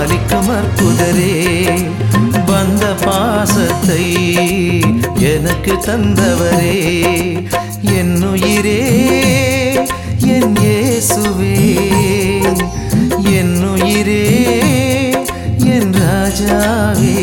பாலிக்கும் அற்புதரே வந்த பாசத்தை எனக்கு தந்தவரே என் உயிரே என் இயேசுவே என் உயிரே என் ராஜாவே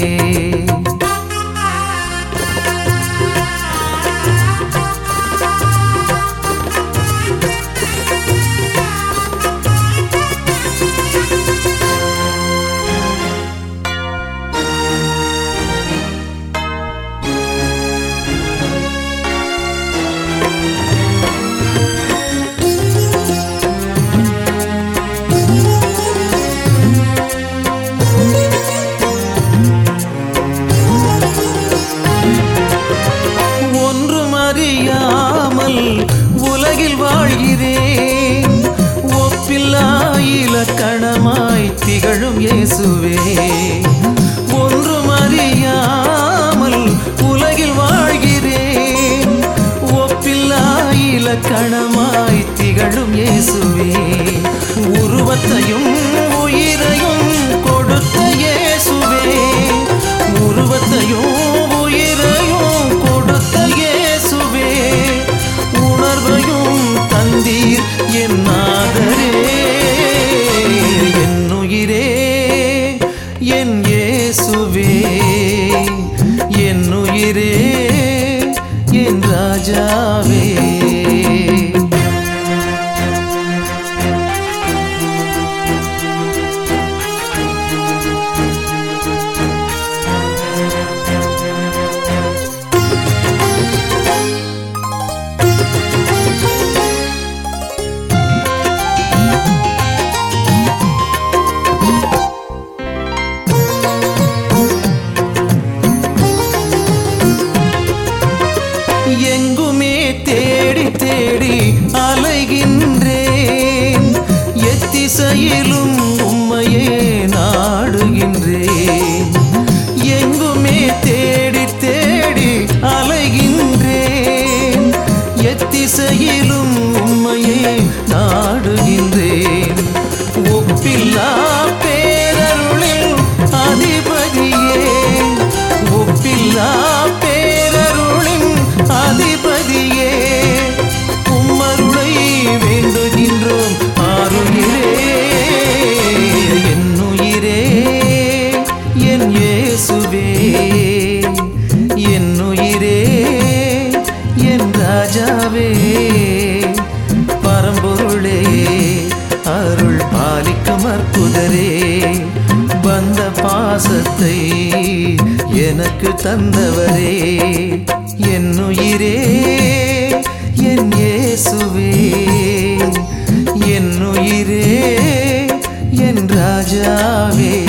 ஒன்றும் அறியாமல் உலகில் வாழ்கிறேன் ஒப்பில்லா இலக்கணமாய் திகழும் இயேசுவே ஒன்றும் அறியாமல் உலகில் வாழ்கிறேன் ஒப்பில்லா இலக்கணமாய் திகழும் இயேசுவே உருவத்தையும் உயிரையும் கொடுத்த இயேசுவே உருவத்தையும் உயிரையும் கொடுத்த இயேசுவே உணர்வையும் தந்தீர் என் நாதரே என் உயிரே என் இயேசுவே என் உயிரே என் ராஜாவே எங்குமே தேடி தேடி அலைகின்றேன் எத்திசையிலும் உம்மையே நாடுகின்றேன் எங்குமே தேடி தேடி அலைகின்றேன் எத்திசையிலும் உம்மையே நாடுகின்றேன் ஒப்பில்லா பேரருளில் அதிபதியே ஒப்பில்லா பேரருளின் அதிபதியே உம்மருளை வேண்டுகின்றோம் ஆறுயிரே என் உயிரே என் இயேசுவே என் உயிரே என் ராஜாவே பரம்பொருளே அருள் பாலிக்கும் அற்புதரே வந்த பாசத்தை எனக்கு தந்தவரே என் உயிரே என் இயேசுவே என் உயிரே என் ராஜாவே